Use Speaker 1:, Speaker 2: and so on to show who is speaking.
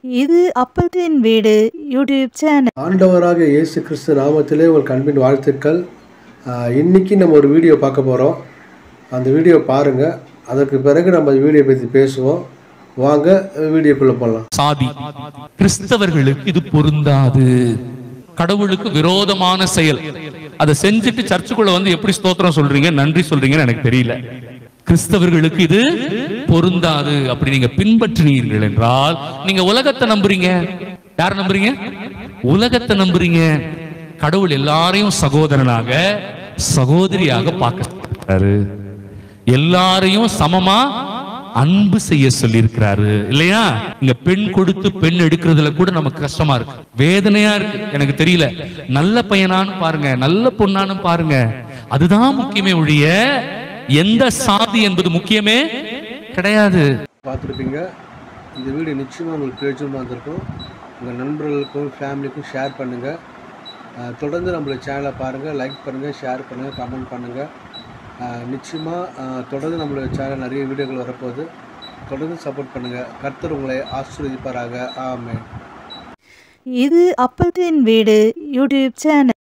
Speaker 1: இது அப்பத்தின் வீடு YouTube channel
Speaker 2: ஆண்டவராக இயேசு கிறிஸ்து நாமத்திலே உங்கள் அன்பின் வாழ்த்துக்கள் ஆஹ் இன்னைக்கு நம்ம ஒரு வீடியோ பார்க்க போகிறோம் அந்த வீடியோ பாருங்கள் அதற்கு பிறகு நம்ம வீடியோ பற்றி பேசுவோம் வாங்க வீடியோக்குள்ளே போகலாம்
Speaker 3: சாதி கிறிஸ்தவர்களுக்கு இது பொருந்தாது கடவுளுக்கு விரோதமான செயல் அதை செஞ்சுட்டு சர்ச்சுக்குள்ள வந்து எப்படி ஸ்தோத்திரம் சொல்றீங்க நன்றி சொல்றீங்கன்னு எனக்கு தெரியல கிறிஸ்தவர்களுக்கு இது பொருந்தாது அப்படி நீங்க பின்பற்றினீர்கள் என்றால் நீங்க உலகத்தை நம்புறீங்க யார நம்புறீங்க உலகத்தை நம்புறீங்க கடவுள் எல்லாரையும் சகோதரனாக சகோதரியாக பார்க்கிறாரு எல்லாரையும் சமமா அன்பு செய்ய சொல்லி இருக்கிறாரு இல்லையா இங்க பெண் கொடுத்து பெண் எடுக்கிறதுல கூட நமக்கு கஷ்டமா இருக்கு வேதனையா இருக்கு எனக்கு தெரியல நல்ல பையனான்னு பாருங்க நல்ல பொண்ணான்னு பாருங்க அதுதான் முக்கியமே ஒழிய எந்த சாதி என்பது முக்கியமே கிடையாது
Speaker 2: பார்த்துருப்பீங்க இந்த வீடியோ நிச்சயமாக உங்களுக்கு பிரயோஜனமாக இருந்திருக்கும் உங்கள் நண்பர்களுக்கும் ஃபேமிலிக்கும் ஷேர் பண்ணுங்கள் தொடர்ந்து நம்மளோட சேனலை பாருங்கள் லைக் பண்ணுங்கள் ஷேர் பண்ணுங்கள் கமெண்ட் பண்ணுங்கள் நிச்சயமாக தொடர்ந்து நம்மளோட சேனல் நிறைய வீடியோக்கள் வரப்போகுது தொடர்ந்து சப்போர்ட் பண்ணுங்கள் கர்த்தர் உங்களை ஆசீர்வதிப்பாராக ஆமென்
Speaker 1: இது அப்பத்தின் வீடு யூடியூப் சேனல்